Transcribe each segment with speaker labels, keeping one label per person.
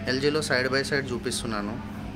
Speaker 1: ఎల్జీలో side by side చూపిస్తున్నాను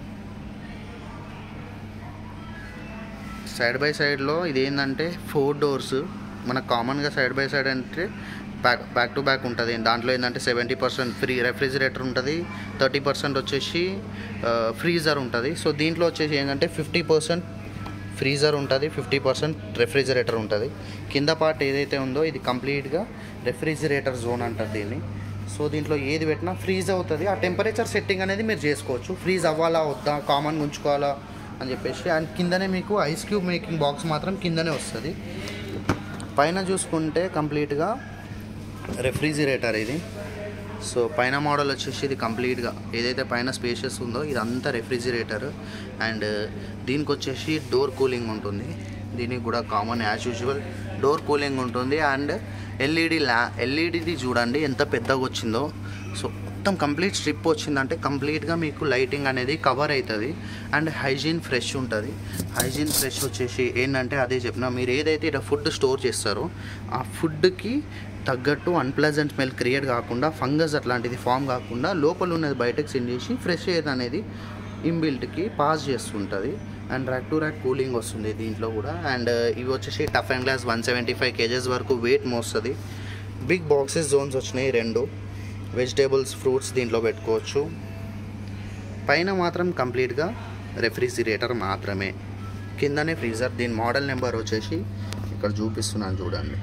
Speaker 1: side by సైడ్లో ఇది ఏంటంటే ఫోర్ డోర్స్ మనకు కామన్గా సైడ్ బై సైడ్ అంటే బ్యాక్ బ్యాక్ టు బ్యాక్ ఉంటుంది దాంట్లో ఏంటంటే సెవెంటీ పర్సెంట్ ఫ్రీ రెఫ్రిజిరేటర్ ఉంటుంది థర్టీ పర్సెంట్ వచ్చేసి ఫ్రీజర్ ఉంటుంది సో దీంట్లో వచ్చేసి ఏంటంటే ఫిఫ్టీ పర్సెంట్ ఫ్రీజర్ ఉంటుంది ఫిఫ్టీ పర్సెంట్ రెఫ్రిజిరేటర్ ఉంటుంది కింద పార్ట్ ఏదైతే ఉందో ఇది కంప్లీట్గా రెఫ్రిజిరేటర్ జోన్ అంటారు దీన్ని సో దీంట్లో ఏది పెట్టినా ఫ్రీజ్ అవుతుంది ఆ టెంపరేచర్ సెట్టింగ్ అనేది మీరు చేసుకోవచ్చు ఫ్రీజ్ అవ్వాలా వద్దా కామన్గా ఉంచుకోవాలా అని చెప్పేసి అండ్ కిందనే మీకు ఐస్ క్యూబ్ మేకింగ్ బాక్స్ మాత్రం కిందనే వస్తుంది పైన చూసుకుంటే కంప్లీట్గా రెఫ్రిజిరేటర్ ఇది సో పైన మోడల్ వచ్చేసి ఇది కంప్లీట్గా ఏదైతే పైన స్పేషియస్ ఉందో ఇదంతా రెఫ్రిజిరేటర్ అండ్ దీనికి వచ్చేసి డోర్ కూలింగ్ ఉంటుంది దీనికి కూడా common as usual door cooling ఉంటుంది అండ్ ఎల్ఈడి ల్యా ఎల్ఈడిది చూడండి ఎంత పెద్దగా వచ్చిందో సో మొత్తం కంప్లీట్ స్ట్రిప్ వచ్చిందంటే కంప్లీట్గా మీకు లైటింగ్ అనేది కవర్ అవుతుంది అండ్ హైజీన్ ఫ్రెష్ ఉంటుంది హైజీన్ ఫ్రెష్ వచ్చేసి ఏంటంటే అదే చెప్పిన మీరు ఏదైతే ఇక్కడ ఫుడ్ స్టోర్ చేస్తారో ఆ ఫుడ్కి తగ్గట్టు అన్ప్లెజెంట్ స్మెల్ క్రియేట్ కాకుండా ఫంగస్ అట్లాంటిది ఫామ్ కాకుండా లోపల ఉన్నది బయటకు సెండ్ చేసి ఫ్రెష్ ఎయిర్ అనేది ఇన్బిల్ట్కి పాస్ చేస్తుంటుంది and rack to rack cooling వస్తుంది దీంట్లో కూడా అండ్ ఇవి వచ్చేసి tough and glass one seventy five kgs వరకు వెయిట్ మోస్తుంది బిగ్ బాక్సెస్ జోన్స్ వచ్చినాయి రెండు వెజిటేబుల్స్ ఫ్రూట్స్ దీంట్లో పెట్టుకోవచ్చు పైన మాత్రం కంప్లీట్గా రెఫ్రిజిరేటర్ మాత్రమే కిందనే ఫ్రీజర్ దీని మోడల్ నెంబర్ వచ్చేసి ఇక్కడ చూపిస్తున్నాను చూడండి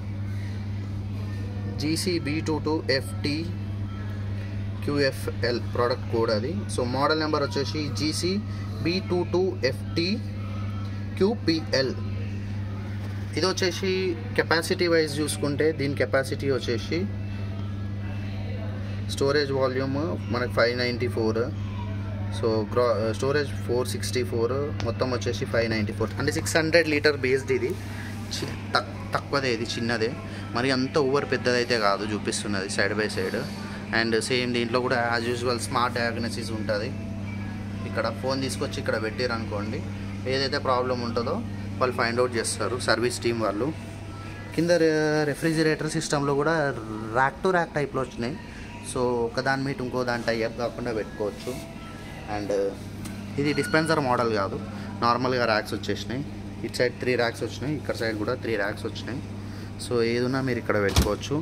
Speaker 1: GC B two two FT QFL product code అది సో మోడల్ నెంబర్ వచ్చేసి GC B two two FT QPL ఇది వచ్చేసి కెపాసిటీ వైజ్ చూసుకుంటే దీని కెపాసిటీ వచ్చేసి స్టోరేజ్ వాల్యూమ్ మనకి ఫైవ్ నైంటీ ఫోర్ సో గ్రా స్టోరేజ్ ఫోర్ సిక్స్టీ ఫోర్ మొత్తం వచ్చేసి ఫైవ్ నైంటీ ఫోర్ అంటే సిక్స్ హండ్రెడ్ లీటర్ బేస్డ్ ఇది చి- తక్- తక్కువదే ఇది చిన్నదే మరి అంత ఓవర్ పెద్దదైతే కాదు చూపిస్తున్నది side by side and same దీంట్లో కూడా యాజ్ యూజువల్ స్మార్ట్ డయాగ్నసిస్ ఉంటుంది ఇక్కడ ఫోన్ తీసుకొచ్చి ఇక్కడ పెట్టారు అనుకోండి ఏదైతే ప్రాబ్లం ఉంటుందో వాళ్ళు ఫైండ్ అవుట్ చేస్తారు సర్వీస్ టీం వాళ్ళు కింద రెఫ్రిజిరేటర్ సిస్టంలో కూడా ర్యాక్ టు ర్యాక్ టైప్లో వచ్చినాయి సో ఒక దాని మీట్ ఇంకో దాని టైప్ కాకుండా పెట్టుకోవచ్చు అండ్ ఇది డిస్పెన్సర్ మోడల్ కాదు నార్మల్గా ర్యాక్స్ వచ్చేసినాయి ఇటు సైడ్ త్రీ ర్యాక్స్ వచ్చినాయి ఇక్కడ సైడ్ కూడా త్రీ ర్యాక్స్ వచ్చినాయి సో ఏదున్నా మీరు ఇక్కడ పెట్టుకోవచ్చు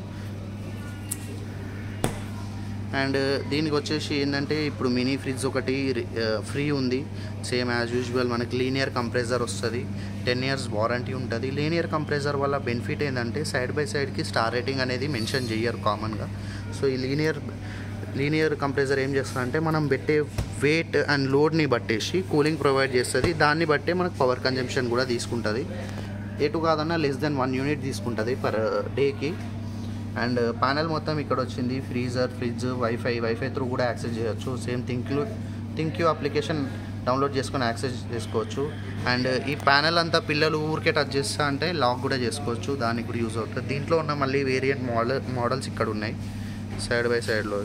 Speaker 1: అండ్ దీనికి వచ్చేసి ఏంటంటే ఇప్పుడు మినీ ఫ్రిడ్జ్ ఒకటి ఫ్రీ ఉంది సేమ్ యాజ్ యూజువల్ మనకి లీనియర్ కంప్రెసర్ వస్తుంది టెన్ ఇయర్స్ వారంటీ ఉంటుంది లీనియర్ కంప్రెసర్ వల్ల బెనిఫిట్ ఏంటంటే సైడ్ బై సైడ్కి స్టార్ రేటింగ్ అనేది మెన్షన్ చేయరు కామన్గా సో ఈ లీనియర్ లీనియర్ కంప్రెసర్ ఏం చేస్తుందంటే మనం పెట్టే వెయిట్ అండ్ లోడ్ని బట్టేసి కూలింగ్ ప్రొవైడ్ చేస్తుంది దాన్ని బట్టే మనకు పవర్ కన్జంప్షన్ కూడా తీసుకుంటుంది ఎటు కాదన్నా లెస్ దెన్ వన్ యూనిట్ తీసుకుంటుంది పర్ డేకి అండ్ ప్యానెల్ మొత్తం ఇక్కడ వచ్చింది freezer fridge WiFi WiFi through కూడా యాక్సెస్ చేయొచ్చు same ThinQ ThinQ application download చేసుకొని యాక్సెస్ చేసుకోవచ్చు అండ్ ఈ ప్యానెల్ అంతా పిల్లలు ఊరికే టచ్ చేస్తా అంటే లాక్ కూడా చేసుకోవచ్చు దానికి కూడా యూజ్ అవుతుంది దీంట్లో ఉన్న మళ్ళీ వేరియంట్ మోడల్ మోడల్స్ ఇక్కడ ఉన్నాయి సైడ్ బై సైడ్లో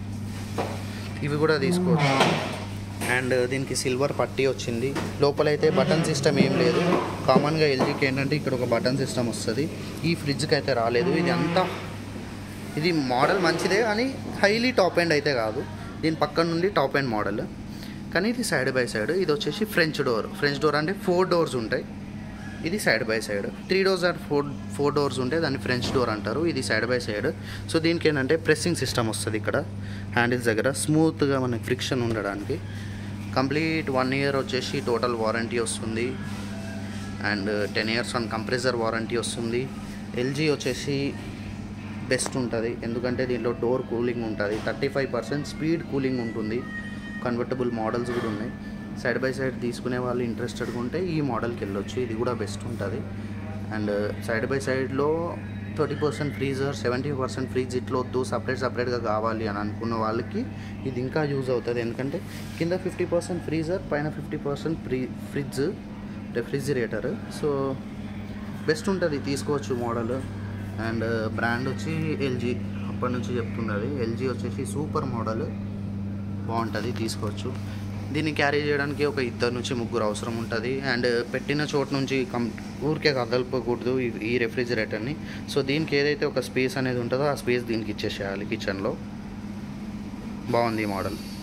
Speaker 1: ఇవి కూడా తీసుకోవచ్చు అండ్ దీనికి సిల్వర్ పట్టీ వచ్చింది లోపలైతే బటన్ సిస్టమ్ ఏం లేదు కామన్గా ఎల్జీకి ఏంటంటే ఇక్కడ ఒక బటన్ సిస్టమ్ వస్తుంది ఈ ఫ్రిడ్జ్కి అయితే రాలేదు ఇది అంతా ఇది మోడల్ మంచిదే కానీ హైలీ టాప్ ఎండ్ అయితే కాదు దీని పక్కన నుండి టాప్ ఎండ్ మోడల్ కానీ ఇది సైడ్ బై సైడ్ ఇది వచ్చేసి ఫ్రెంచ్ డోర్ ఫ్రెంచ్ డోర్ అంటే ఫోర్ డోర్స్ ఉంటాయి ఇది side by side three doors or four four doors ఉంటే దాన్ని ఫ్రెంచ్ డోర్ అంటారు ఇది సైడ్ బై సైడ్ సో దీనికి ఏంటంటే ప్రెస్సింగ్ సిస్టమ్ వస్తుంది ఇక్కడ హ్యాండిల్స్ దగ్గర స్మూత్గా మనకి ఫ్రిక్షన్ ఉండడానికి కంప్లీట్ వన్ ఇయర్ వచ్చేసి టోటల్ వారంటీ వస్తుంది and ten years on compressor warranty వస్తుంది ఎల్జీ వచ్చేసి బెస్ట్ ఉంటుంది ఎందుకంటే దీంట్లో డోర్ కూలింగ్ ఉంటుంది thirty five percent speed cooling ఉంటుంది కన్వర్టబుల్ మోడల్స్ కూడా ఉన్నాయి సైడ్ బై సైడ్ తీసుకునే వాళ్ళు ఇంట్రెస్టెడ్గా ఉంటే ఈ మోడల్కి వెళ్ళొచ్చు ఇది కూడా బెస్ట్ ఉంటుంది అండ్ సైడ్ బై సైడ్లో thirty percent freezer seventy percent fridge ఇట్లా వద్దు సపరేట్ సపరేట్గా కావాలి అని అనుకున్న వాళ్ళకి ఇది ఇంకా యూజ్ అవుతుంది ఎందుకంటే కింద ఫిఫ్టీ పర్సెంట్ ఫ్రీజర్ పైన fifty percent free fridge refrigerator so best ఉంటుంది తీసుకోవచ్చు మోడల్ అండ్ బ్రాండ్ వచ్చి ఎల్జీ అప్పటి నుంచి చెప్తున్నది ఎల్జీ వచ్చేసి సూపర్ మోడల్ బాగుంటుంది తీసుకోవచ్చు దీన్ని క్యారీ చేయడానికి ఒక ఇద్దరు నుంచి ముగ్గురు అవసరం ఉంటుంది అండ్ పెట్టిన చోటు నుంచి కం ఊరికే కదలపకూడదు ఈ- ఈ రెఫ్రిజిరేటర్ని సో దీనికి ఏదైతే ఒక స్పేస్ అనేది ఉంటుందో ఆ స్పేస్ దీనికి ఇచ్చేసేయాలి కిచెన్లో బాగుంది ఈ మోడల్